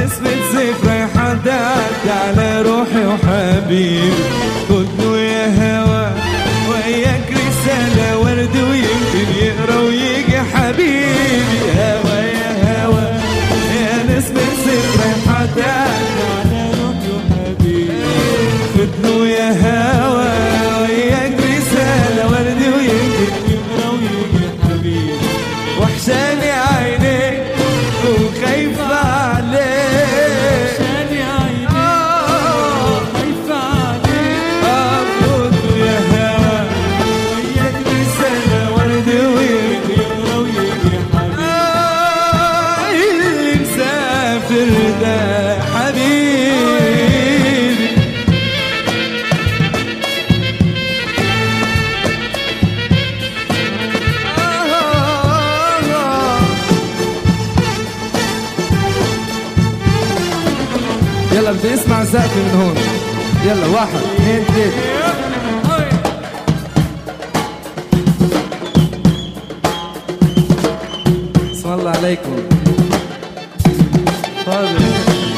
نسمة ذكرى حداد على روحي وحبيبي قلت له يا هوا وياك رسالة ورد ويمكن يقرا ويجي حبيبي هوا يا هوا يا نسمة ذكرى حداد على روحي وحبيبي قلت له يا هوا وياك رسالة ورد ويمكن يقرا ويجي حبيبي وحشاني عينيك وخايفة عليك شاني عيني آه خايفة عليك أبوك يا هوا وياك رسالة ورد ويجي يقرا ويجي حبيبي آه اللي مسافر ده حبيبي يلا بدي اسمع سقف من هون يلا واحد اثنين ثلاثة اسم الله عليكم فاضل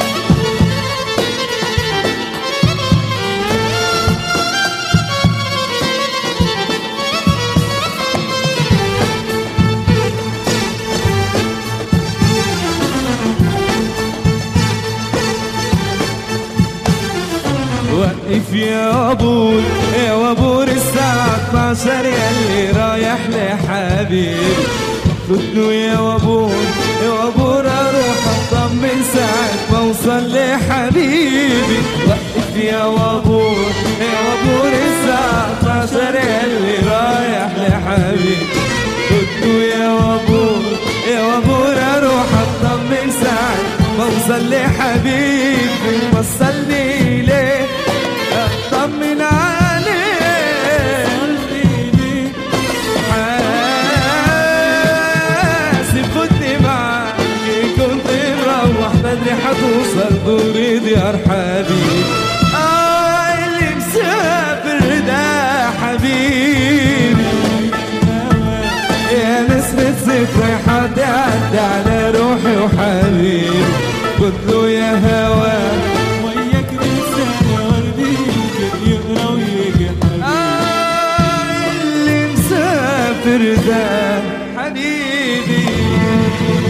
وقف يا ابوي يا وابور الساعة 12 يلي رايح لحبيبي خدني يا وابور يا وابور اروح اطمن ساعة ما اوصل لحبيبي وقف يا وابور يا وابور الساعة 12 يلي رايح لحبيبي خدني يا وابور يا وابور اروح اطمن ساعة ما اوصل لحبيبي وصلني ليه اطمن عليه حاسب خدني معاك كنت مروح بدري حتوصل دوري ديار حبيبي آه اللي مسافر ده حبيبي يا نسمة ذكرى حد عدى على روحي وحبيبي قلت له يا هوا وياك رسالة ورد يمكن يقرا ويجي حبيبي آه اللي مسافر ده حبيبي